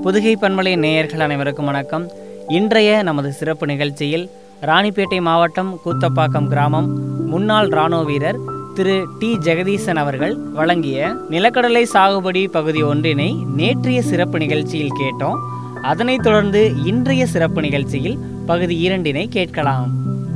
புதுகை பண்பலை நேயர்கள் அனைவருக்கும் வணக்கம் இன்றைய நமது சிறப்பு நிகழ்ச்சியில் ராணிப்பேட்டை மாவட்டம் கூத்தப்பாக்கம் கிராமம் முன்னாள் இராணுவ வீரர் திரு டி ஜெகதீசன் அவர்கள் வழங்கிய நிலக்கடலை சாகுபடி பகுதி ஒன்றினை நேற்றைய சிறப்பு நிகழ்ச்சியில் கேட்டோம் அதனைத் தொடர்ந்து இன்றைய சிறப்பு நிகழ்ச்சியில் பகுதி இரண்டினை கேட்கலாம்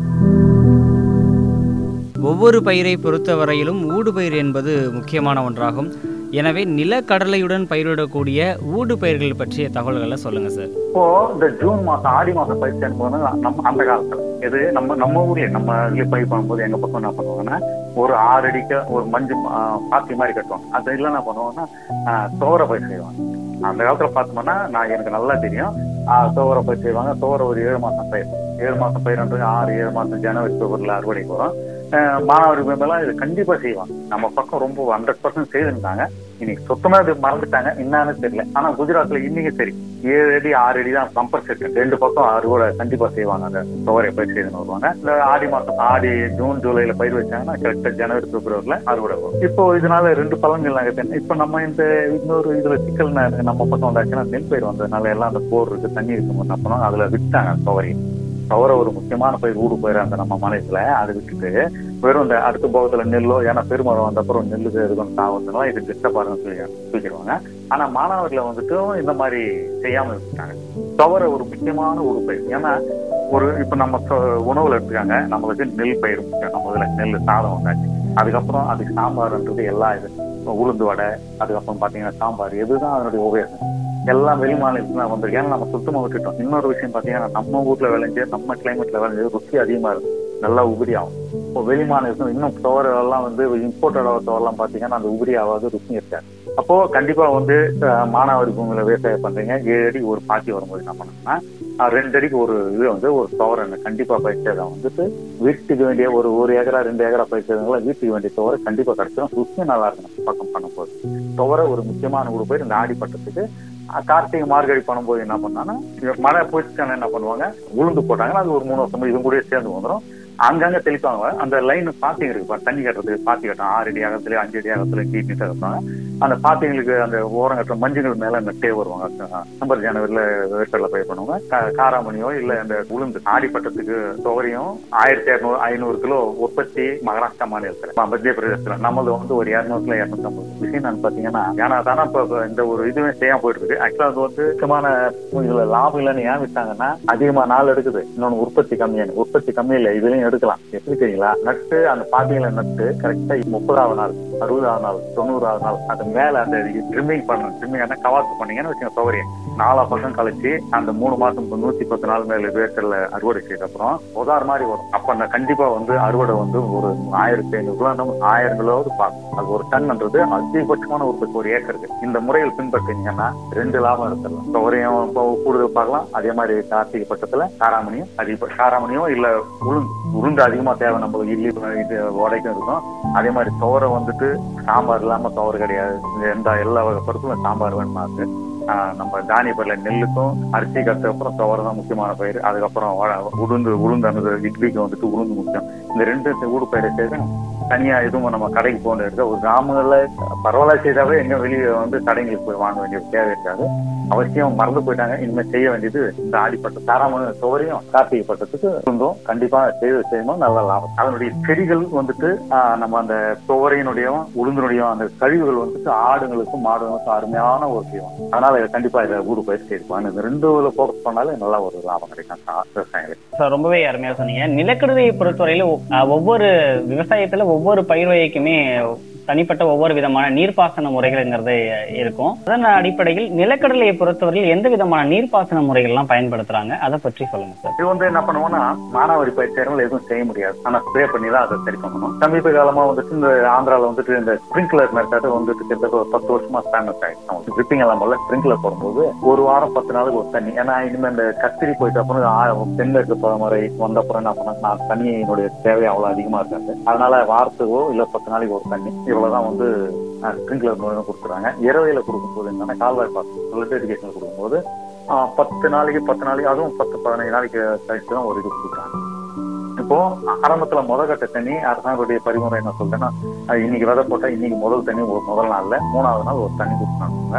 ஒவ்வொரு பயிரை பொறுத்தவரையிலும் ஊடுபயிர் என்பது முக்கியமான ஒன்றாகும் எனவே நிலக்கடலையுடன் பயிரிடக்கூடிய ஊடு பயிர்கள் பற்றிய தகவல்களை சொல்லுங்கள் சார் இப்போ இந்த ஜூன் மாசம் ஆடி மாசம் பயிற்சி போது நம்ம அந்த காலத்துல இது நம்ம நம்ம ஊர்லயே நம்ம இதுல பயிர் பண்ணும்போது எங்க பக்கம் என்ன பண்ணுவாங்கன்னா ஒரு ஆறு அடிக்க ஒரு மஞ்சு ஆஹ், பாத்தி மாதிரி கட்டுவாங்க அது இல்ல என்ன பண்ணுவாங்கன்னா ஆஹ், துவர பயிர் செய்வாங்க அந்த காலத்துல பார்த்தோம்னா நான் எனக்கு நல்லா தெரியும் ஆஹ், துவர பயிர் செய்வாங்க துவர ஒரு ஏழு மாசம் பயிர் ஏழு மாசம் பயிர்ன்றது ஆறு ஏழு மாசம் ஜனவரி பிப்ரவரியில் அறுவடைக்கு வரும் ஆஹ், மானாவாரி மேம்பெல்லாம் இது கண்டிப்பா செய்வாங்க நம்ம பக்கம் ரொம்ப ஹண்ட்ரட் பர்சன்ட் செய்திருந்தாங்க இன்னைக்கு சுத்தமா இது மறந்துட்டாங்க என்னன்னு தெரியல ஆனா குஜராத்ல இன்னைக்கு சரி ஏழு அடி ஆறு அடி தான் கம்பல்சரி ரெண்டு பக்கம் அறுவடை கண்டிப்பா செய்வாங்க அந்த துவரை பயிர் செய்து வருவாங்க இந்த ஆடி மாசம் ஆடி ஜூன் ஜூலைல பயிர் வச்சாங்கன்னா கரெக்டா ஜனவரி பிப்ரவரில அறுவடை வரும் இப்போ இதனால ரெண்டு பலன்கள் நாங்க தெரியும். இப்ப நம்ம இந்த இன்னொரு இதுல சிக்கல் ந- நம்ம பக்கம் வந்தாச்சுன்னா நெல் பயிர் வந்ததுனால எல்லாம் அந்த போர் இருக்கு தண்ணி இருக்கும் என்ன பண்ணோம் அதுல விட்டாங்க துவரை துவரை ஒரு முக்கியமான பயிர் ஊடு பயிர் அந்த நம்ம மாநிலத்துல அதை விட்டுட்டு வெறும் இந்த அடுத்த போகத்துல நெல்லோ ஏன்னா பெருமரம் வந்த அப்புறம் நெல்லுக்கு இருக்கும் தாவத்துனால இது டிஸ்டர்ப் ஆகுதுன்னு சொல்லி தூக்கிடுவாங்க ஆனா மாணவர்களை வந்துட்டு இந்த மாதிரி செய்யாம இருக்காங்க துவர ஒரு முக்கியமான ஒரு பயிர் ஏன்னா ஒரு இப்ப நம்ம சொ- உணவுல எடுத்துக்காங்க நம்மளுக்கு நெல் பயிர் முக்கியம் நம்ம இதுல நெல் சாதம் வந்தாச்சு அதுக்கப்புறம் அதுக்கு சாம்பார்ன்றது எல்லா இது இப்ப உளுந்து வடை அதுக்கப்புறம் பாத்தீங்கன்னா சாம்பார் இதுதான் அதனுடைய உபயோகம் எல்லாம் வெளி மாநிலத்துல தான் வந்திருக்கு ஏன்னா நம்ம சுத்தமா விட்டுட்டோம் இன்னொரு விஷயம் பாத்தீங்கன்னா நம்ம ஊர்ல விளைஞ்சு நம்ம கிளைமேட்ல விளைஞ்சு ருசி அதிகமா இருக்கும் நல்லா உபரி ஆகும் இப்போ வெளி மாநிலத்துல இன்னும் துவர எல்லாம் வந்து இம்போர்ட்டட் துவரெல்லாம் பாத்தீங்கன்னா அந்த உபரி ஆகாது ருசி இருக்காது அப்போ கண்டிப்பா வந்து அஹ், மானாவாரி பூமியில விவசாயம் பண்றீங்க ஏழு அடி ஒரு பாத்தி வரும்போது என்ன பண்ணணும்னா அஹ், ரெண்டு அடிக்கு ஒரு இது வந்து ஒரு துவரை கண்டிப்பா பயிற்சியதை வந்துட்டு வீட்டுக்கு வேண்டிய ஒரு ஒரு ஏக்கரா ரெண்டு ஏக்கரா பயிற்சியதுங்களா வீட்டுக்கு வேண்டிய துவரை கண்டிப்பா கிடைச்சிடும் ருசியும் நல்லா இருக்கும் நம்ம பக்கம் பண்ணும்போது துவரை ஒரு முக்கியமான ஒரு பயிர் இந்த ஆடிப்பட்டத்துக்கு அஹ், கார்த்திகை மார்கழி பண்ணும்போது என்ன பண்ணாங்கன்னா இங்க மழை போச்சுன்னா என்ன பண்ணுவாங்க உளுந்து போட்டாங்கன்னா அது ஒரு மூணு வருஷம் இது கூட சேர்ந்து வந்துடும் அங்கங்க தெளிப்பாங்க அந்த லைன் பாத்திங்க இருக்கு பாரு, தண்ணி கட்டுறதுக்கு பாத்தி கட்டும் ஆறு அடி அகத்துல அஞ்சு அடி அகத்துல கீட் நீட்டா கட்டுவாங்க அந்த பாத்திங்களுக்கு அந்த ஓரம் கட்டுற மஞ்சள் மேல நட்டே வருவாங்க நம்பர் ஜனவரியில வேர்க்கடல பயிர் பண்ணுவாங்க கா- காராமணியோ இல்ல அந்த உளுந்து ஆடிப்பட்டத்துக்கு துவரையும் ஆயிரத்தி இரநூறு ஐநூறு கிலோ உற்பத்தி மகாராஷ்டிரா மாநிலத்துல ம- மத்திய பிரதேசத்துல நம்மளது வந்து ஒரு இரநூறுல இரநூத்தி ஐம்பது விஷயம் நான் பாத்தீங்கன்னா ஏன்னா தானே இப்ப இப்ப இந்த ஒரு இதுவே செய்யாம போயிட்டு இருக்கு ஆக்சுவலா அது வந்து முக்கியமான இதுல லாபம் இல்லைன்னு ஏன் விட்டாங்கன்னா அதிகமா நாள் எடுக்குது இன்னொன்னு உற்பத்தி கம்மியான உற்பத்தி கம்மி இல்லை இதுலயும் எடுக்கலாம் எப்படி தெரியுங்களா நட்டு அந்த பாத்திகளை நட்டு கரெக்டா முப்பதாவது நாள் அறுபதாவது நாள் தொண்ணூறாவது நாள் அது மேல அந்த ட்ரிம்மிங் பண்ணணும் ட்ரிம்மிங் ஆனா கவாத்து பண்ணீங்கன்னு வச்சுங்க துவரையை நாலா பக்கம் கழிச்சு அந்த மூணு மாசம் இப்ப நூத்தி பத்து நாள் மேல வேர்க்கடல அறுவடை செய்த அப்புறம் உதார் மாதிரி வரும் அப்ப அந்த கண்டிப்பா வந்து அறுவடை வந்து ஒரு ஆயிரத்தி ஐநூறு கிலோ நம்ம ஆயிரம் கிலோவது பார்க்கும் அது ஒரு டன்ன்றது அதிகபட்சமான உற்பத்தி ஒரு ஏக்கருக்கு இந்த முறையில் பின்பற்றினீங்கன்னா ரெண்டு லாபம் எடுத்துடலாம் துவரையும் இப்போ கூடுதல் பார்க்கலாம் அதே மாதிரி கார்த்திகை பட்டத்துல காராமணியும் அதிக காராமணியும் இல்ல உளுந்து உளுந்து அதிகமா தேவை நம்ம இட்லி இது உடைக்கும் இருக்கும் அதே மாதிரி துவரை வந்துட்டு சாம்பார் இல்லாம துவரை கிடையாது இந்த எந்த எல்லா வகை பருப்பும் சாம்பார் வேணுமா இருக்கு ஆஹ் நம்ம தானிய பயிர்ல நெல்லுக்கும் அரிசி கத்துக்கு அப்புறம் துவரை தான் முக்கியமான பயிர் அதுக்கப்புறம் வ- உளுந்து உளுந்து அந்த இட்லிக்கு வந்துட்டு உளுந்து முக்கியம் இந்த ரெண்டு ஊடு பயிரை செய்து தனியா எதுவும் நம்ம கடைக்கு போகணும் இருக்க ஒரு கிராமங்கள்ல பரவாயில்ல செய்தாவே எங்க வெளியே வந்து கடைங்களுக்கு போய் வாங்க வேண்டிய தேவை இருக்காது அவசியம் மறந்து போயிட்டாங்க இனிமே செய்ய வேண்டியது இந்த ஆடிப்பட்ட தாராமணி துவரையும் கார்த்திகை பட்டத்துக்கு இருந்தும் கண்டிப்பா செய்து செய்யணும் நல்ல லாபம் அதனுடைய செடிகள் வந்துட்டு ஆஹ், நம்ம அந்த துவரையினுடையும் உளுந்தினுடையும் அந்த கழிவுகள் வந்துட்டு ஆடுங்களுக்கும் மாடுகளுக்கும் அருமையான ஒரு செய்வோம் அதனால இதை கண்டிப்பா இதை ஊடு பயிர் செய்திருப்பாங்க இந்த ரெண்டு போக்கஸ் பண்ணாலே நல்ல ஒரு லாபம் கிடைக்கும் சா- விவசாயிகளுக்கு சார் ரொம்பவே அருமையாக சொன்னீங்க நிலக்கடலையை பொறுத்தவரையில் ஒ- ஒவ்வொரு விவசாயத்தில் ஒவ்வொரு பயிர் வகைக்குமே தனிப்பட்ட ஒவ்வொரு விதமான நீர்ப்பாசன முறைகள்ங்கிறது இருக்கும் அதன் அடிப்படையில் நிலக்கடலையை பொறுத்தவரையில் எந்த விதமான நீர்ப்பாசன முறைகள்லாம் பயன்படுத்துறாங்க அதை பற்றி சொல்லுங்க சார் இது வந்து என்ன பண்ணுவோம்னா மானாவாரி பயிர் செய்யறவங்க எதுவும் செய்ய முடியாது ஆனா ஸ்ப்ரே பண்ணி தான் அதை சரி பண்ணணும் சமீப காலமா வந்துட்டு இந்த ஆந்திரால வந்துட்டு இந்த ஸ்ப்ரிங்க்லர் மெத்தட் வந்துட்டு கிட்டத்தட்ட ஒரு பத்து வருஷமா ஃபேமஸ் ஆயிடுச்சு ட்ரிப்பிங் எல்லாம் போல ஸ்ப்ரிங்க்லர் போடும்போது ஒரு வாரம் பத்து நாளுக்கு ஒரு தண்ணி ஏன்னா இனிமே இந்த கத்திரி போயிட்ட அப்புறம் ஆ- தென்மேற்கு பருவமழை வந்த அப்புறம் என்ன பண்ணா நான் தண்ணியினுடைய தேவை அவ்வளவு அதிகமா இருக்காது அதனால வாரத்துக்கோ இல்ல பத்து நாளைக்கு ஒரு தண்ணி இவ்வளவுதான் வந்து ஸ்ப்ரிங்க்லர் மூலம் கொடுக்குறாங்க இரவையில கொடுக்கும்போது என்னன்னா கால்வாய் பாசனம் பிளட் எஜுகேஷன் கொடுக்கும்போது ஆஹ் பத்து நாளைக்கு பத்து நாளைக்கு அதுவும் பத்து பதினஞ்சு நாளைக்கு கழிச்சு தான் ஒரு இது கொடுக்குறாங்க இப்போ ஆரம்பத்துல முத கட்ட தண்ணி அரசாங்கத்துடைய பரிமுறை என்ன சொல்றேன்னா அது இன்னைக்கு விதை போட்டா இன்னைக்கு முதல் தண்ணி ஒரு முதல் நாள்ல மூணாவது நாள் ஒரு தண்ணி கொடுக்குறாங்க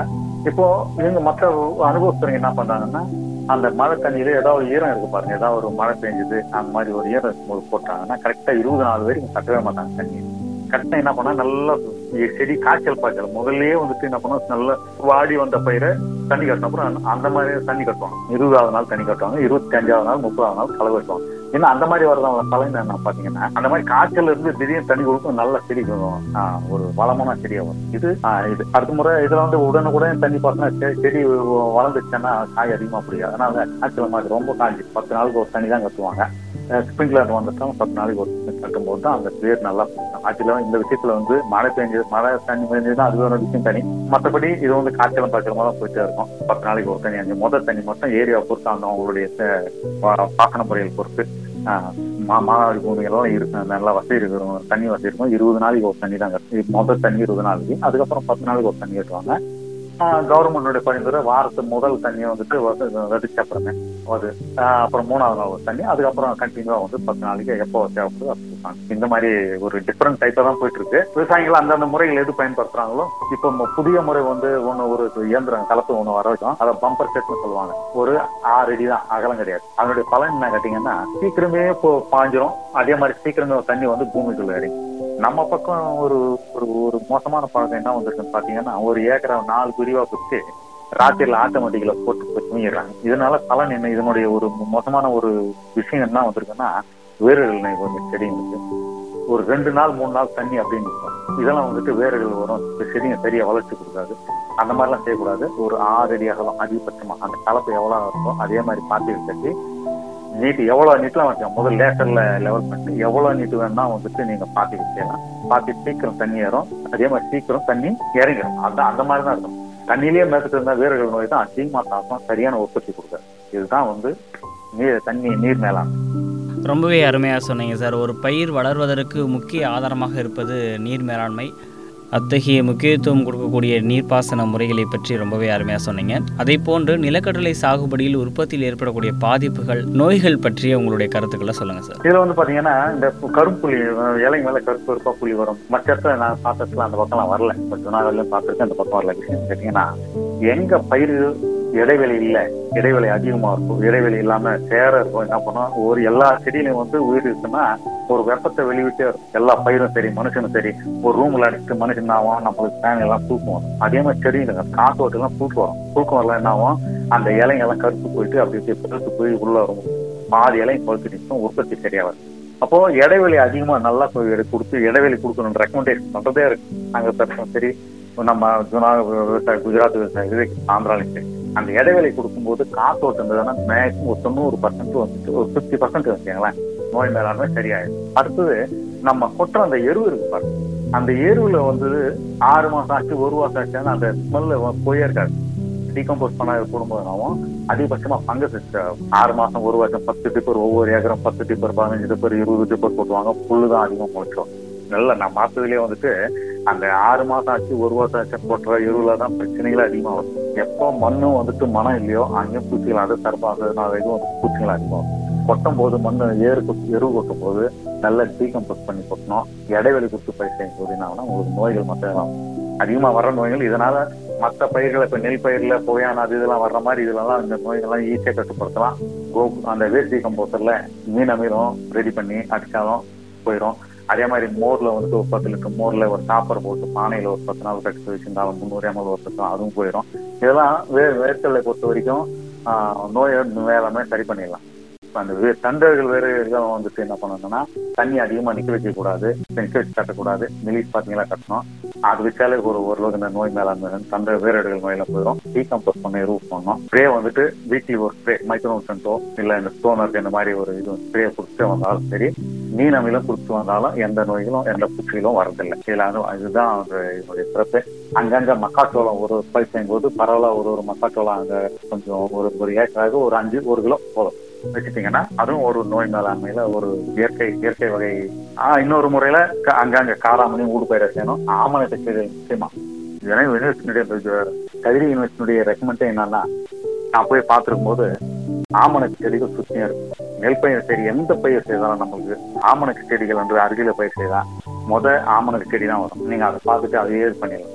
இப்போ இவங்க மற்ற அனுபவஸ்தரங்க என்ன பண்றாங்கன்னா அந்த மழை தண்ணியில ஏதாவது ஈரம் இருக்கு பாருங்க ஏதாவது ஒரு மழை பெஞ்சது அந்த மாதிரி ஒரு ஈரம் இருக்கும்போது போட்டாங்கன்னா கரெக்டா இருபது நாலு வரைக்கும் கட்டவே மாட்டாங்க தண்ணி கரெக்டா என்ன பண்ணா நல்லா செடி காய்ச்சல் பாய்ச்சல் முதல்லயே வந்துட்டு என்ன பண்ணா நல்ல வாடி வந்த பயிரை தண்ணி கட்டின அப்புறம் அந்த- அந்த மாதிரி தண்ணி கட்டுவாங்க இருபதாவது நாள் தண்ணி கட்டுவாங்க இருபத்தி அஞ்சாவது நாள் முப்பதாவது நாள் களை வெட்டுவாங்க ஏன்னா அந்த மாதிரி வரதவங்க பலன் என்ன பாத்தீங்கன்னா அந்த மாதிரி காய்ச்சல் இருந்து திடீர்னு தண்ணி கொடுக்கும் நல்ல செடி வரும். ஆஹ் ஒரு வளமான செடியா வரும் இது ஆஹ் இது அடுத்த முறை இதுல வந்து உடனுக்குடன் தண்ணி பார்த்தா செடி வளர்ந்துச்சுன்னா காய் அதிகமா பிடிக்காது அதனால காய்ச்சல் மாதிரி ரொம்ப காஞ்சி பத்து நாளுக்கு ஒரு தண்ணி தான் கட்டுவாங்க ஸ்ப்ரிங்க்லர் வந்துட்டோம் பத்து நாளைக்கு ஒரு தண்ணி கட்டும்போது தான் அந்த வேர் நல்லா பிடிக்கும் ஆக்சுவலா இந்த விஷயத்துல வந்து மழை பெஞ்சது மழை தண்ணி பெஞ்சதுன்னா அது ஒரு விஷயம் தனி மற்றபடி இது வந்து காய்ச்சலும் பாய்ச்சலமா தான் போயிட்டே இருக்கும் பத்து நாளைக்கு ஒரு தண்ணி அஞ்சு முதல் தண்ணி மட்டும் ஏரியா பொறுத்து அந்த அவங்களுடைய ச- பா- பாசன முறைகள் பொறுத்து ஆஹ் மா- மானாவாரி பூமிகளும் இருக்கு நல்லா வசதி இருக்கிறோம் தண்ணி வசதி இருக்கும் இருபது நாளைக்கு ஒரு தண்ணி தான் கட்டு முதல் தண்ணி இருபது நாளைக்கு அதுக்கப்புறம் பத்து நாளைக்கு ஒரு தண்ணி கட்டுவாங்க கவர்மெண்டோட பரிந்துரை வாரத்து முதல் தண்ணியை வந்துட்டு வ- வெடிச்ச அப்புறமே அது ஆஹ் அப்புறம் மூணாவது நாள் ஒரு தண்ணி அதுக்கப்புறம் கண்டினியூவா வந்து பத்து நாளைக்கு எப்போ தேவைப்படுதோ அப்போ கொடுப்பாங்க. இந்த மாதிரி ஒரு டிஃப்ரெண்ட் டைப்பா தான் போயிட்டு இருக்கு விவசாயிகள் அந்தந்த முறைகள் எது பயன்படுத்துறாங்களோ இப்போ ம- புதிய முறை வந்து ஒண்ணு ஒரு இயந்திரம் கலப்பு ஒண்ணு வர வைக்கும் அதை பம்பர் செட்னு சொல்லுவாங்க ஒரு ஆறு அடி தான் அகலம் கிடையாது அதனுடைய பலன் என்ன கேட்டீங்கன்னா சீக்கிரமே இப்போ பாஞ்சிரும் அதே மாதிரி சீக்கிரமே தண்ணி வந்து பூமிக்குள்ள இறங்கும் நம்ம பக்கம் ஒரு ஒரு ஒரு மோசமான பழக்கம் என்ன வந்திருக்குன்னு பாத்தீங்கன்னா ஒரு ஏக்கரை நாலு பிரிவா பிரிச்சு ராத்திரில ஆட்டோமேட்டிக்ல போட்டு போய் தூங்கிடுறாங்க இதனால பலன் என்ன இதனுடைய ஒரு மோசமான ஒரு விஷயம் என்ன வந்திருக்குன்னா வேர்கள் நோய் கொஞ்சம் செடிங்களுக்கு ஒரு ரெண்டு நாள் மூணு நாள் தண்ணி அப்படின்னு இருக்கும் இதெல்லாம் வந்துட்டு வேர்கள் வரும் இந்த செடிங்க சரியா வளர்ச்சி கொடுக்காது அந்த மாதிரிலாம் செய்யக்கூடாது ஒரு ஆறு அடி அகலம் அதிகபட்சமா அந்த கலப்பு எவ்வளவு இருக்கோ அதே மாதிரி பார்த்து கட்டி நீட்டு எவ்வளவு நீட்லாம் வச்சுக்கோங்க முதல் லேட்டர்ல லெவல் பண்ணி எவ்வளவு நீட்டு வேணா வந்துட்டு நீங்க பாத்தி செய்யலாம் பாத்தி சீக்கிரம் தண்ணி ஏறும் அதே மாதிரி சீக்கிரம் தண்ணி இறங்கிடும் அதான் அந்த மாதிரி தான் இருக்கும் தண்ணியிலேயே மேத்துட்டு இருந்தா வேர்கள் நோய் தான் அதிகமா தாக்கம் சரியான உற்பத்தி கொடுக்காது இதுதான் வந்து நீர் தண்ணி நீர் மேலாண்மை ரொம்பவே அருமையாக சொன்னீங்க சார் ஒரு பயிர் வளர்வதற்கு முக்கிய ஆதாரமாக இருப்பது நீர் மேலாண்மை அத்தகைய முக்கியத்துவம் கொடுக்கக்கூடிய நீர்ப்பாசன முறைகளை பற்றி ரொம்பவே அருமையாக சொன்னீங்க அதே போன்று நிலக்கடலை சாகுபடியில் உற்பத்தியில் ஏற்படக்கூடிய பாதிப்புகள் நோய்கள் பற்றிய உங்களுடைய கருத்துக்களை சொல்லுங்கள் சார் இதுல வந்து பாத்தீங்கன்னா இந்த கரும்புலி அஹ், இலை மேல கருப்பு கருப்பா புலி வரும் மற்ற இடத்துல நான் பார்த்ததுல அந்த பக்கம்லாம் வரல இப்ப ஜுனாகர்லயும் பார்த்திருக்கேன் அந்த பக்கம் வரல விஷயம் கேட்டீங்கன்னா எங்க பயிர் இடைவெளி இல்ல இடைவெளி அதிகமா இருக்கும் இடைவெளி இல்லாம சேர இருக்கும் என்ன பண்ணும் ஒரு எல்லா செடியிலும் வந்து உயிர் இருக்குன்னா ஒரு வெப்பத்தை வெளிவிட்டே இருக்கும் எல்லா பயிரும் சரி மனுஷனும் சரி ஒரு ரூம்ல அடிச்சுட்டு மனுஷன் ஆகும் நம்மளுக்கு ஃபேன் எல்லாம் தூக்கம் வரும் அதே மாதிரி செடிங்க காத்தோட்டு எல்லாம் தூக்கம் வரும் தூக்கம் வரலாம் என்ன ஆகும் அந்த இலைங்க எல்லாம் கருத்து போயிட்டு அப்படி இப்படி பழுத்து போய் உள்ள வரும் பாதி இலையும் பழுத்து நிற்கும் உற்பத்தி சரியா வரும் அப்போ இடைவெளி அதிகமா நல்லா போய் எடு- கொடுத்து இடைவெளி கொடுக்கணும் ரெக்கமெண்டேஷன் பண்றதே இருக்கு நாங்க பெருசும் சரி நம்ம ஜுனா விவசாய குஜராத் விவசாய இது ஆந்திராலையும் சரி அந்த இடைவெளி கொடுக்கும்போது காத்தோட்டம் இருந்ததுன்னா மேக்ஸிமம் ஒரு தொண்ணூறு பர்சன்ட் வந்துட்டு ஒரு ஃபிஃப்டி பர்சன்ட் வச்சுங்களேன் நோய் மேலாண்மை சரியாயிடும் அடுத்தது நம்ம கொட்டுற அந்த எருவு இருக்கு பாருங்க அந்த எருவுல வந்து ஆறு மாசம் ஆச்சு ஒரு மாசம் ஆச்சுன்னா அந்த ஸ்மெல்ல போயே இருக்காது டீகம்போஸ் பண்ண போடும்போதுனாவும் அதிகபட்சமா ஃபங்கஸ் ஆறு மாசம் ஒரு வருஷம் பத்து டிப்பர் ஒவ்வொரு ஏக்கரும் பத்து டிப்பர் பதினஞ்சு டிப்பர் இருபது டிப்பர் போட்டுவாங்க புல்லு தான் அதிகமா முளைச்சிடும் நல்ல நான் பார்த்ததுலயே வந்துட்டு அந்த ஆறு மாசம் ஆச்சு ஒரு வருஷம் ஆச்சு போட்டுற எருவுல தான் பிரச்சனைகள் அதிகமா வரும் எப்போ மண்ணும் வந்துட்டு மனம் இல்லையோ அங்கேயும் பூச்சிகள் அது தரப்பாக இதுவும் வந்து பூச்சிகள் அதிகமா வரும் கொட்டும் போது மண் ஏறு கொத்து- எரு கொட்டும் போது நல்லா டீகம்போஸ் பண்ணி கொட்டணும் இடைவெளி கொடுத்து பயிர் செய்யும் போது என்ன ஆகும்னா உங்களுக்கு நோய்கள் மற்ற அதிகமா வர நோய்கள் இதனால மற்ற பயிர்களை இப்ப நெல் பயிர்ல புகையான அது இதெல்லாம் வர்ற மாதிரி இதுலலாம் இந்த நோய்கள்லாம் ஈஸியா கட்டுப்படுத்தலாம் கோ அந்த வேஸ்ட் டீகம்போசர்ல மீன் அமிலம் ரெடி பண்ணி அடிச்சாலும் போயிடும் அதே மாதிரி மோர்ல வந்துட்டு ஒரு பத்து லிட்டர் மோர்ல ஒரு சாப்பர் போட்டு பானையில ஒரு பத்து நாள் கட்டி வச்சிருந்தாலும் முந்நூறு எம்எல் ஒரு பத்து அதுவும் போயிடும் இதெல்லாம் வே வேர்க்கடலை பொறுத்த வரைக்கும் ஆஹ், நோயை மேலாமே சரி பண்ணிடலாம் இப்ப அந்த வே- தண்டர்கள் வேறு இதெல்லாம் வந்துட்டு என்ன பண்ணணும்னா தண்ணி அதிகமா நிக்க வைக்க கூடாது நிக்க வச்சு கட்டக்கூடாது மிலிஸ் பாத்தீங்களா கட்டணும் அது வச்சாலே ஒரு ஓரளவுக்கு இந்த நோய் மேலாண்மை தண்டை வேரடுகள் நோயில போயிடும் டீகம்போஸ் பண்ண ரூப் பண்ணணும் ஸ்ப்ரே வந்துட்டு வீக்லி ஒரு ஸ்ப்ரே மைக்ரோன்சன்ட்டோ இல்ல இந்த ஸ்டோனர் இந்த மாதிரி ஒரு இது ஸ்ப்ரே கொடுத்து வந்தாலும் சரி மீன் அமிலம் கொடுத்து வந்தாலும் எந்த நோய்களும் எந்த பூச்சிகளும் வரதில்லை இதுல அது- இதுதான் அந்த இதனுடைய சிறப்பு அங்கங்க மக்காச்சோளம் ஒரு பயிர் செய்யும் போது பரவலா ஒரு ஒரு மக்காச்சோளம் அங்க கொஞ்சம் ஒரு ஒரு ஏக்கராக ஒரு அஞ்சு ஒரு கிலோ போதும் வச்சுட்டீங்கன்னா அதுவும் ஒரு நோய் மேலாண்மையில ஒரு இயற்கை இயற்கை வகை ஆஹ் இன்னொரு முறையில க- அங்கங்க காராமணி ஊடு பயிரை செய்யணும் ஆமணத்தை செடி நிச்சயமா இதனை யூனிவர்சிட்டியுடைய கதிரி யூனிவர்சிட்டியுடைய ரெக்கமெண்டே என்னன்னா நான் போய் பார்த்திருக்கும் போது ஆமணக்கு செடிகள் சுத்தியும் இருக்கு நெல் பயிர் செடி எந்த பயிர் செய்தாலும் நம்மளுக்கு ஆமணக்கு செடிகள் என்று அருகில பயிர் செய்தா முத ஆமணக்கு செடி தான் வரும் நீங்க அதை பார்த்துட்டு அதையே இது பண்ணிடலாம்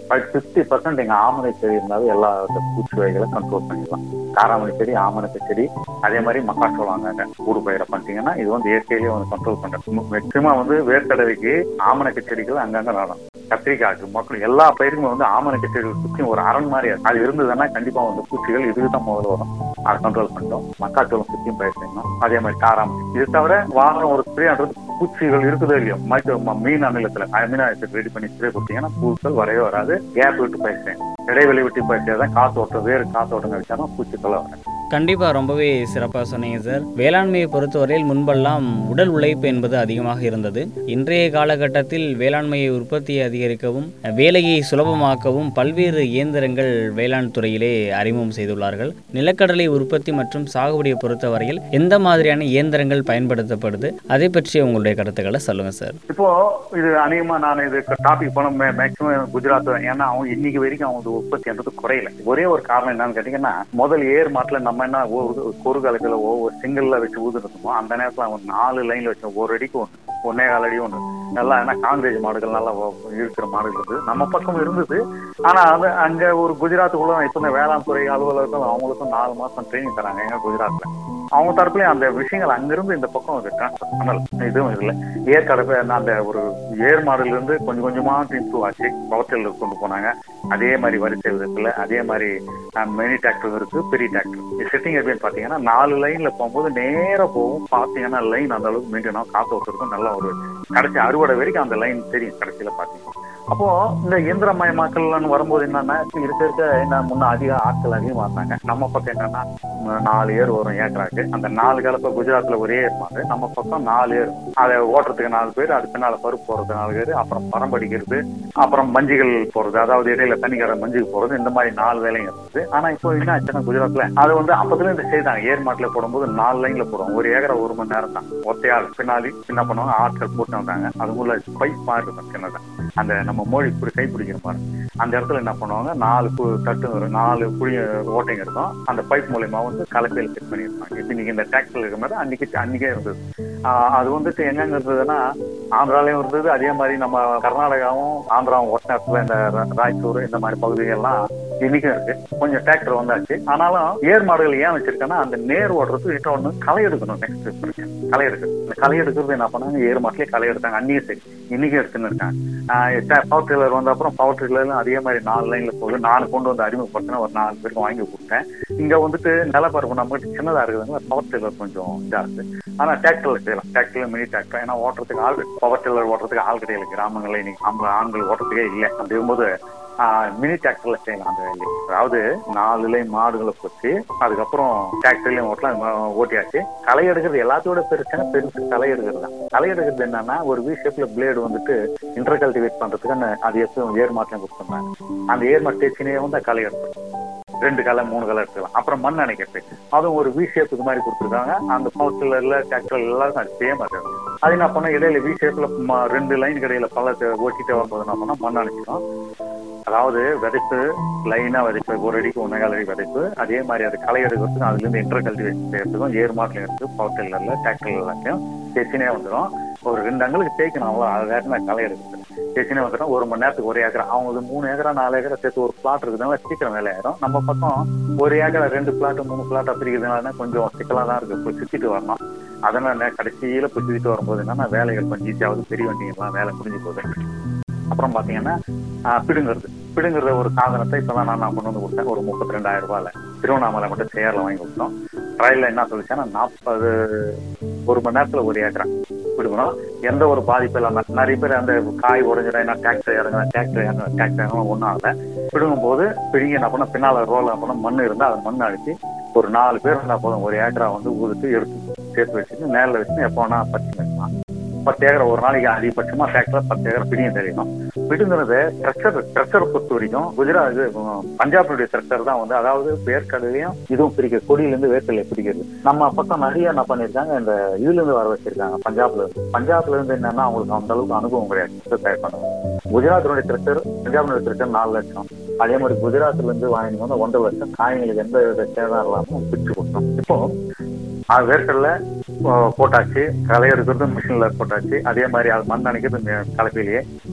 ஃபிஃப்டி பர்சன்ட் எங்க ஆமணை செடி இருந்தாலும் எல்லா இந்த பூச்சி வகைகளை கண்ட்ரோல் பண்ணிடலாம் காராமணி செடி ஆமணக்கு செடி அதே மாதிரி மக்காச்சோளம் அங்க ஊடு பயிரை பண்ணிட்டீங்கன்னா இது வந்து இயற்கையிலேயே வந்து கண்ட்ரோல் பண்றது மேக்சிமம் வந்து வேர்க்கடலைக்கு ஆமணக்கு செடிகள் அங்கங்க நடும் கத்திரிக்காய்க்கு மக்கள் எல்லா பயிருக்குமே வந்து ஆமணக்கு செடிகள் சுற்றி ஒரு அரண் மாதிரி இருக்கு. அது இருந்ததுன்னா கண்டிப்பா வந்து பூச்சிகள் இதுக்கு தான் முதல்ல வரும் அதை கண்ட்ரோல் பண்ணிட்டோம் மக்காச்சோளம் சுற்றியும் பயிர் செய்யணும் அதே மாதிரி காராமணி இது தவிர வாரம் ஒரு ஸ்ப்ரேன்றது பூச்சிகள் இருக்குதோ இல்லையோ மைக்ரோ ம- மீன் அமிலத்துல அமினோ ஆசிட் ரெடி பண்ணி ஸ்ப்ரே கொடுத்தீங்கன்னா பூக்கள் வரவே வராது கேப் விட்டு பயிர் செய்யணும் இடைவெளி விட்டு பயிர் செய்யதான் காத்தோட்டம் வேறு காத்தோட்டம் கிடைச்சாலும் பூச்சிகள் வரும் கண்டிப்பாக ரொம்பவே சிறப்பாக சொன்னீங்க சார் வேளாண்மையை பொறுத்தவரையில் முன்பெல்லாம் உடல் உழைப்பு என்பது அதிகமாக இருந்தது இன்றைய காலகட்டத்தில் வேளாண்மையை உற்பத்தியை அதிகரிக்கவும் வேலையை சுலபமாக்கவும் பல்வேறு இயந்திரங்கள் வேளாண் துறையிலே அறிமுகம் செய்துள்ளார்கள் நிலக்கடலை உற்பத்தி மற்றும் சாகுபடியை பொறுத்தவரையில் எந்த மாதிரியான இயந்திரங்கள் பயன்படுத்தப்படுது அதை பற்றி உங்களுடைய கருத்துக்களை சொல்லுங்கள் சார் இப்போ இது அநேகமா நான் இது டாபிக் போன மேக்சிமம் குஜராத் ஏன்னா அவங்க இன்னைக்கு வரைக்கும் அவங்க உற்பத்தின்றது குறையல ஒரே ஒரு காரணம் என்னன்னு கேட்டீங்கன்னா முதல் ஏர் மாட்டுல நம்ம என்ன ஒரு ஒரு காலத்துல ஒவ்வொரு சிங்கிள்ல வச்சு ஊதுறதுமோ அந்த நேரத்துல அவங்க நாலு லைன்ல வச்சு ஒரு அடிக்கு ஒண்ணு ஒன்னே கால் அடி ஒண்ணு நல்லா ஏன்னா காங்கிரேஜ் மாடுகள் நல்லா வ- இருக்கிற மாடுகள் இருந்தது நம்ம பக்கம் இருந்தது ஆனா அது அங்க ஒரு குஜராத்துக்குள்ள இப்ப இந்த வேளாண் துறை அலுவலர்கள் அவங்களுக்கும் நாலு மாசம் ட்ரைனிங் தராங்க எங்க குஜராத்ல அவங்க தரப்புலயும் அந்த விஷயங்கள் அங்கிருந்து இந்த பக்கம் அது டிரான்ஸ்ஃபர் பண்ணல இதுவும் இல்லை ஏற்கனவே அந்த ஒரு ஏர் மாடல்ல இருந்து கொஞ்சம் கொஞ்சமா இம்ப்ரூவ் ஆச்சு பவர்டெல் கொண்டு போனாங்க அதே மாதிரி வரிசை விதத்துல அதே மாதிரி மினி டிராக்டர் இருக்கு பெரிய டிராக்டர் செட்டிங் எப்படின்னு பாத்தீங்கன்னா நாலு லைன்ல போகும்போது நேரா போகும் பாத்தீங்கன்னா லைன் அந்த அளவுக்கு மெயின்டைன் ஆகும் காத்து ஓட்டுறதுக்கும் நல்ல ஒரு கடைசி அறுவடை வரைக்கும் அந்த லைன் தெரியும் கடைசியில பாத்தீங்கன்னா அப்போ இந்த இயந்திரமயமாக்கல்னு வரும்போது என்னன்னா இருக்க இருக்க என்ன முன்ன அதிக ஆட்கள் அதிகமா இருந்தாங்க நம்ம பக்கம் என்னன்னா ம, நாலு ஏர் வரும் ஏக்கராக்கு அந்த நாலு கலப்பை குஜராத்ல ஒரே ஏர் மாடு நம்ம பக்கம் நாலு ஏர் அதை ஓட்டுறதுக்கு நாலு பேர் அது பின்னால பருப்பு போறது நாலு பேர் அப்புறம் பரம்படிக்கிறது அப்புறம் மஞ்சுகள் போறது அதாவது இடையில தண்ணிக்கரை மஞ்சுக்கு போறது இந்த மாதிரி நாலு வேலையும் இருந்தது ஆனா இப்போ என்ன ஆச்சுன்னா குஜராத்ல அது வந்து அப்பத்துல இருந்து செய்தாங்க ஏர் மாட்டுல போடும்போது நாலு லைன்ல போடுவோம் ஒரு ஏக்கரை ஒரு மணி நேரம் தான் ஒத்தையாள் பின்னாடி என்ன பண்ணுவாங்க ஆட்கள் போட்டு வந்தாங்க அதுக்குள்ள பைப் மாதிரி இருக்கும் சின்னதா அந்த நம்ம மோழி இப்படி கை பிடிக்கிற மாதிரி அந்த இடத்துல என்ன பண்ணுவாங்க நாலு கு- தட்டு வரும் நாலு குழி ஓட்டைங்க இருக்கும் அந்த பைப் மூலயமா வந்து கலப்பையில் செட் பண்ணியிருப்பாங்க இப்போ நீங்க இந்த டிராக்டர் இருக்கிற மாதிரி அன்னைக்கு அன்னைக்கே இருந்தது ஆஹ் அது வந்துட்டு எங்கெங்க இருந்ததுன்னா ஆந்திராலையும் இருந்தது அதே மாதிரி நம்ம கர்நாடகாவும் ஆந்திராவும் ஒட்ட இடத்துல இந்த ரா- ராய்ச்சூர் இந்த மாதிரி பகுதிகள்லாம் இன்னைக்கும் இருக்கு கொஞ்சம் டிராக்டர் வந்தாச்சு ஆனாலும் ஏர் மாடுகள் ஏன் வச்சிருக்கேன்னா அந்த நேர் ஓடுறது இன்னொன்னு களை எடுக்கணும் நெக்ஸ்ட் பிரச்சனை களை எடுக்கிறது இந்த களை எடுக்கிறது என்ன பண்ணாங்க ஏர் மாட்டிலே களை எடுத்தாங்க அன்னையும் சரி இன்னைக்கும் எடுத்துன்னு இருக்காங்க பவர் டில்லர் வந்த அப்புறம் பவர் டில்லர்லாம் அதே மாதிரி நாலு லைன்ல போகுது நான் கொண்டு வந்து அறிமுகப்படுத்தின ஒரு நாலு பேருக்கு வாங்கி கொடுத்தேன் இங்க வந்துட்டு நிலப்பரப்பு நம்மகிட்ட சின்னதா இருக்குதுங்க பவர் டில்லர் கொஞ்சம் இதா இருக்கு ஆனா டிராக்டர்ல செய்யலாம் டிராக்டர்ல மினி டிராக்டர் ஏன்னா ஓட்டுறதுக்கு ஆள் பவர் டில்லர் ஓட்டுறதுக்கு ஆள் கிடையாது கிராமங்கள்ல இன்னைக்கு ஆம்பளை ஆண்கள் ஓட்டுறதுக்கே இல்லை அப்படி இருக்கும்போது மினி டிராக்டர்ல செய்யலாம் அந்த வேலையை அதாவது நாலு லைன் மாடுகளை போச்சு அதுக்கப்புறம் டிராக்டர்லயும் ஓட்டலாம் இது மாதிரி ஓட்டியாச்சு களை எடுக்கிறது எல்லாத்தோட பெருசுன்னா பெருசு களை எடுக்கிறது தான் களை எடுக்கிறது என்னன்னா ஒரு வி ஷேப்ல பிளேடு வந்துட்டு இன்டர் கல்டிவேட் பண்றதுக்கு அது எப்பவும் ஏர் மாட்டிலும் கொடுத்துருந்தாங்க அந்த ஏர் மாட்டு தேய்ச்சினே வந்து களை எடுத்துரும் ரெண்டு கலை மூணு கலை எடுத்துக்கலாம் அப்புறம் மண் அணைக்கிறது அதுவும் ஒரு வி ஷேப்புக்கு மாதிரி கொடுத்துருக்காங்க அந்த பவர் டில்லர்ல டிராக்டர் எல்லாருக்கும் அது சேம் அது அது என்ன பண்ணா இடையில வி ஷேப்ல ரெண்டு லைன் இடையில பள்ளத்தை ஓட்டிட்டு வரும்போது என்ன பண்ணா மண் அணைச்சிடும் அதாவது விதைப்பு லைனா விதைப்பு ஒரு அடிக்கு ஒன்னே கால் அடி விதைப்பு அதே மாதிரி அது களை எடுக்கிறதுக்கும் அதுல இருந்து இன்டர் கல்டிவேஷன் செய்யறதுக்கும் ஏர் மாட்டிலும் இருக்கு பவர் டில்லர்ல டிராக்டர் எல்லாத்தையும் தேய்ச்சினே வந்துடும் ஒரு ரெண்டு அங்களுக்கு தேய்க்கணும் அவ்வளோ அது வேற களை எடுக்கிறது தேய்ச்சினே வந்துடும் ஒரு மணி நேரத்துக்கு ஒரு ஏக்கரா அவங்களுக்கு மூணு ஏக்கரா நாலு ஏக்கரா சேர்த்து ஒரு பிளாட் இருக்குதுனால சீக்கிரம் வேலை ஆயிடும் நம்ம பக்கம் ஒரு ஏக்கரா ரெண்டு பிளாட் மூணு பிளாட் பிரிக்கிறதுனால கொஞ்சம் சிக்கலா தான் இருக்கு போய் சுத்திட்டு வரணும் அதனால கடைசியில போய் சுத்திட்டு வரும்போது என்னன்னா வேலைகள் கொஞ்சம் ஈஸியாவது பெரிய வண்டிங்கெல்லாம் வேலை முடிஞ்சு போகுது அப்புறம் பாத்தீங்கன்னா ஆஹ், பிடுங்கிறது பிடுங்குற ஒரு சாதனத்தை இப்பதான் நான் நான் கொண்டு வந்து கொடுத்தேன் ஒரு முப்பத்தி ரெண்டாயிரம் ரூபாயில திருவண்ணாமலை மட்டும் சேர்ல வாங்கி கொடுத்தோம் ட்ரையல்ல என்ன சொல்லிச்சேன்னா நாற்பது ஒரு மணி நேரத்துல ஒரு ஏக்கரா பிடுங்கணும் எந்த ஒரு பாதிப்பும் இல்லாம நிறைய பேர் அந்த காய் உடஞ்சிடும் என்ன டிராக்டர் இறங்குற டிராக்டர் இறங்குற டிராக்டர் இறங்கணும் ஒன்றும் ஆகல பிடுங்கும் போது பிடிங்க என்ன பண்ண பின்னால ரோல் பண்ண மண் இருந்தா அதை மண் அடிச்சு ஒரு நாலு பேர் இருந்தா போதும் ஒரு ஏக்கரா வந்து ஊதுட்டு எடுத்து சேர்த்து வச்சுட்டு நேரில் வச்சுட்டு எப்போ வேணா பறிச்சு வைக்கலாம் பத்து ஏக்கரை ஒரு நாளைக்கு அதிகபட்சமா டிராக்டர் பத்து ஏக்கரை பிடிங்க தெரியணும் பிடுங்கிறது ட்ரெக்சர் ட்ரெக்சரை பொறுத்த வரைக்கும் குஜராத் இது உம், பஞ்சாபினுடைய ட்ரெக்சர் தான் வந்து அதாவது வேர்க்கடலையும் இதுவும் பிரிக்கிறது கொடியில இருந்து வேர்க்கடலை பிரிக்கிறது நம்ம பக்கம் நிறைய என்ன பண்ணிருக்காங்க இந்த இதுல இருந்து வர வச்சிருக்காங்க பஞ்சாப்ல இருந்து பஞ்சாப்ல இருந்து என்னன்னா அவங்களுக்கு அந்த அளவுக்கு அனுபவம் கிடையாது ட்ரெக்சர் தயார் பண்ணுறது குஜராத்தினுடைய ட்ரெக்சர் பஞ்சாபினுடைய ட்ரெக்சர் நாலு லட்சம் அதே மாதிரி குஜராத்ல இருந்து வாங்கினு வந்து ஒன்றரை லட்சம் காய்களுக்கு எந்த வித சேதம் இல்லாம பிரிச்சு கொடுத்தோம் இப்போ அது வேர்க்கடல போட்டாச்சு களை எடுக்கிறது மிஷின்ல போட்டாச்சு அதே மாதிரி அது மண் அணைக்கிறது மி- கலப்பையிலேயே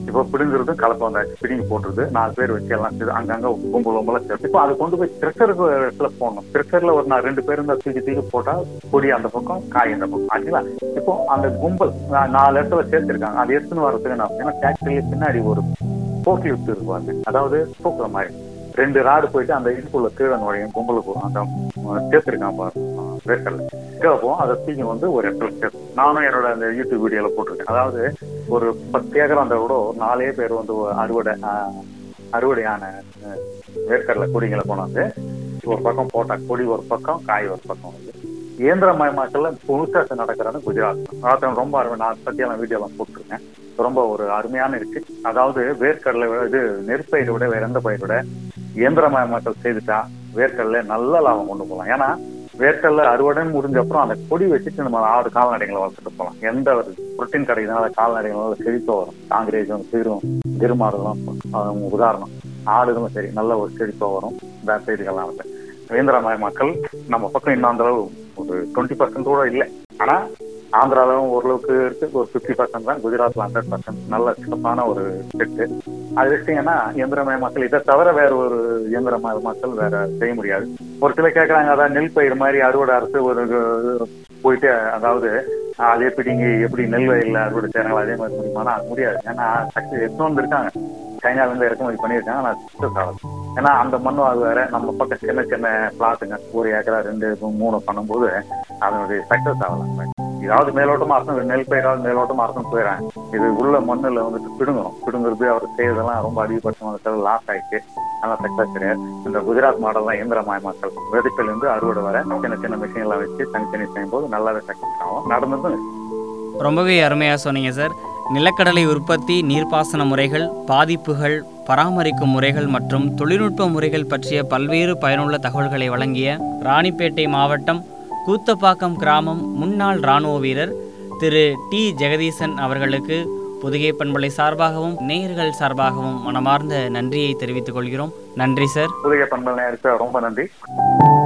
இப்போ பிடுங்குறது கலப்பை வந்தாச்சு பிடிங்கி போட்டுருது நாலு பேர் வச்சு எல்லாம் செய்து அங்கங்க கும்பல் கும்பலா சேர்த்து இப்போ அதை கொண்டு போய் த்ரெஷருக்கு இடத்துல போடணும் த்ரெஷர்ல ஒரு நான் ரெண்டு பேர் இருந்தா தூக்கி தூக்கி போட்டா கொடி அந்த பக்கம் காய் அந்த பக்கம் ஆச்சுங்களா இப்போ அந்த கும்பல் நா- நாலு இடத்துல சேர்த்திருக்காங்க அது எடுத்துன்னு வர்றதுக்கு என்ன அப்படின்னா ஃபேக்டரியில பின்னாடி ஒரு போக்கி விட்டு இருப்பாங்க அதாவது தூக்குற மாதிரி ரெண்டு ராடு போயிட்டு அந்த இதுக்குள்ள கீழே நுழையும் கும்பலுக்கு அந்த அஹ், சேர்த்திருக்கான் பாரு அஹ், வேர்க்கடலை கீழே போகும் அதை தூக்கி வந்து ஒரு இடத்துல சேர்த்து நானும் என்னோட அந்த யூடியூப் வீடியோல போட்டிருக்கேன் அதாவது ஒரு பத்து ஏக்கர் அந்த கூட ஒரு நாலே பேர் வந்து ஒரு அறுவடை ஆஹ், அறுவடையான ஆஹ், வேர்க்கடலை கொடிங்களை கொண்டாந்து ஒரு பக்கம் போட்டா கொடி ஒரு பக்கம் காய் ஒரு பக்கம் வந்து இயந்திரமயமாக்கல்ல புதுசாக நடக்கிறது குஜராத் அதாவது ரொம்ப அருமை நான் அதை பத்தி எல்லாம் வீடியோலாம் போட்டிருக்கேன் ரொம்ப ஒரு அருமையான இருக்கு அதாவது வேர்க்கடலை விட இது நெற்பயிரை விட வேற எந்த பயிரை விட இயந்திரமயமாக்கல் செய்துட்டா வேர்க்கடலை நல்ல லாபம் கொண்டு போகலாம் ஏன்னா வேர்க்கடலை அறுவடை முடிஞ்ச அப்புறம் அந்த கொடி வச்சுட்டு நம்ம ஆறு கால்நடைகளை வளர்த்துட்டு போகலாம் எந்த ஒரு புரோட்டீன் கிடைக்கிறதுனால கால்நடைகளால செழிப்பா வரும் காங்கிரேஜும் சீரும் திருமாடுகளும் அது உதாரணம் ஆடுகளும் சரி நல்ல ஒரு செழிப்பா வரும் இந்த செய்திகள்லாம் வந்து இயந்திரமயமாக்கல் நம்ம பக்கம் இன்னும் அந்த அளவு ஒரு டுவெண்ட்டி பர்சன்ட் கூட இல்லை ஆனா ஆந்திராவும் ஓரளவுக்கு இருக்கு ஒரு ஃபிஃப்டி பர்சன்ட் தான் குஜராத்ல ஹண்ட்ரட் பர்சன்ட் நல்ல சிறப்பான ஒரு செட்டு அது வச்சிங்கன்னா இயந்திரமயமாக்கல் இதை தவிர வேற ஒரு இயந்திரமயமாக்கல் வேற செய்ய முடியாது ஒரு சில கேட்கறாங்க அதான் நெல் பயிர் மாதிரி அறுவடை அரசு ஒரு இது போயிட்டு அதாவது அதே பிடிங்கி எப்படி நெல் வயல்ல அறுவடை செய்யறாங்களோ அதே மாதிரி முடியுமானா அது முடியாது ஏன்னா சக்தி எடுத்து வந்திருக்காங்க சைனால இருந்து இறக்குமதி பண்ணியிருக்காங்க நான் சக்சஸ் ஆகல ஏன்னா அந்த மண்ணும் அது வேற நம்ம பக்கம் சின்ன சின்ன பிளாட்டுங்க ஒரு ஏக்கரா ரெண்டு மூணு பண்ணும்போது அதனுடைய சக்சஸ் ஆகலாம் ஏதாவது மேலோட்டமா அரசு நெல் பயிராவது மேலோட்டமா அரசு போயிடறாங்க இது உள்ள மண்ணுல வந்துட்டு பிடுங்கணும் பிடுங்குறது அவர் செய்யறதெல்லாம் ரொம்ப அதிகபட்சமான லாஸ் ஆயிடுச்சு நல்லா சக்சஸ் கிடையாது இந்த குஜராத் மாடல் தான் இயந்திரமயமாக்கல் விதைப்பில் இருந்து அறுவடை வர சின்ன சின்ன மிஷின் எல்லாம் வச்சு தனித்தனி செய்யும் போது நல்லாவே சக்சஸ் ஆகும் நடந்ததும் ரொம்பவே அருமையாக சொன்னீங்க சார் நிலக்கடலை உற்பத்தி நீர்ப்பாசன முறைகள் பாதிப்புகள் பராமரிக்கும் முறைகள் மற்றும் தொழில்நுட்ப முறைகள் பற்றிய பல்வேறு பயனுள்ள தகவல்களை வழங்கிய ராணிப்பேட்டை மாவட்டம் கூத்தப்பாக்கம் கிராமம் முன்னாள் இராணுவ வீரர் திரு டி ஜெகதீசன் அவர்களுக்கு புதுகை பண்பலை சார்பாகவும் நேயர்கள் சார்பாகவும் மனமார்ந்த நன்றியை தெரிவித்துக் கொள்கிறோம் நன்றி சார் புதிய பண்பல் நேருக்கு ரொம்ப நன்றி